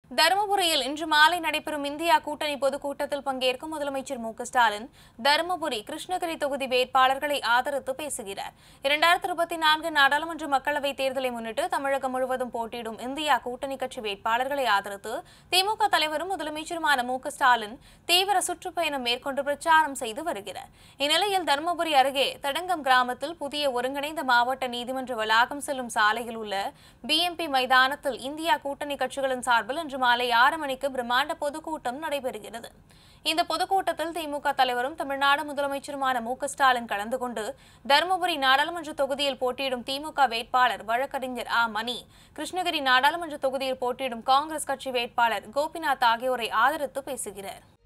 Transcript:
தருமபுரியில் இன்று மாலை நடைபெறும் இந்தியா கூட்டணி பொதுக்கூட்டத்தில் பங்கேற்கும் முதலமைச்சர் மு க ஸ்டாலின் தருமபுரி கிருஷ்ணகிரி தொகுதி வேட்பாளர்களை ஆதரித்து பேசுகிறார் இரண்டாயிரத்தி இருபத்தி நான்கு நாடாளுமன்ற மக்களவைத் தேர்தலை முன்னிட்டு தமிழகம் முழுவதும் போட்டியிடும் இந்தியா கூட்டணி கட்சி வேட்பாளர்களை ஆதரித்து திமுக தலைவரும் முதலமைச்சருமான மு க ஸ்டாலின் தீவிர சுற்றுப்பயணம் மேற்கொண்டு பிரச்சாரம் செய்து வருகிறார் இந்நிலையில் தருமபுரி அருகே தடங்கம் கிராமத்தில் புதிய ஒருங்கிணைந்த மாவட்ட நீதிமன்ற வளாகம் செல்லும் சாலையில் உள்ள பிஎம்பி மைதானத்தில் இந்தியா கூட்டணி கட்சிகளின் சார்பில் இன்று மாலை ஆறு மணிக்கு பிரம்மாண்ட பொதுக்கூட்டம் நடைபெறுகிறது இந்த பொதுக்கூட்டத்தில் திமுக தலைவரும் தமிழ்நாடு முதலமைச்சருமான மு க ஸ்டாலின் கலந்து கொண்டு தருமபுரி நாடாளுமன்ற தொகுதியில் போட்டியிடும் திமுக வேட்பாளர் வழக்கறிஞர் ஆ மணி கிருஷ்ணகிரி நாடாளுமன்ற தொகுதியில் போட்டியிடும் காங்கிரஸ் கட்சி வேட்பாளர் கோபிநாத் ஆகியோரை ஆதரித்து பேசுகிறார்